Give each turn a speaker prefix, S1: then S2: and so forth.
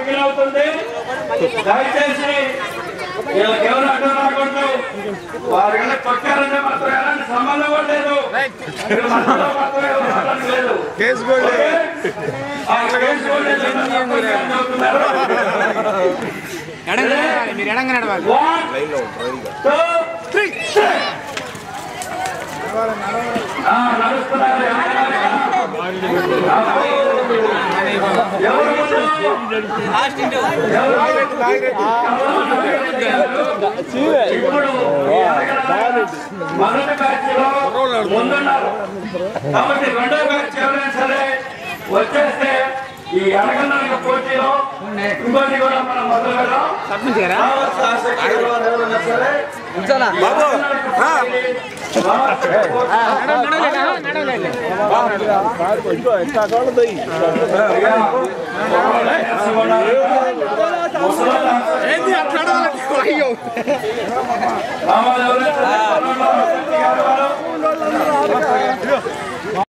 S1: Begin అవుతుంది దయచేసి వీళ్ళకి ఎవరు అడ్డు రాకూడదు వారి కన్నా కొట్టారంటే మాత్రం ఎలాంటి సంబంధం కూడా లేదు మీరు మధ్యలో మాత్రం ఎవరు మాట్లాడడం లేదు ఓకే? ఆ కేసు కూడా లేదు. తప్పని చెప్తున్నారు.
S2: మీరు ఎడంగా నడవాలి
S1: One, two, three, start. ఆ, నడుస్తున్నారు. ఎవరు ముందు? ఇప్పుడు ఈ అరగడ మొదటి బ్యాచ్ లో ముందున్నారు కాబట్టి రెండో బ్యాచ్ ఎవరైనా సరే వచ్చేస్తే ఈ అరగంట పోటీలో ఇంకోటి కూడా మనం మొదలు పెడదాం రావచ్చు ఆసక్తి గల వారు ఎవరైనా సరే బాబు
S2: ఏంది అట్లా అయ్యో
S1: రామారావు ఎవరైనా సరే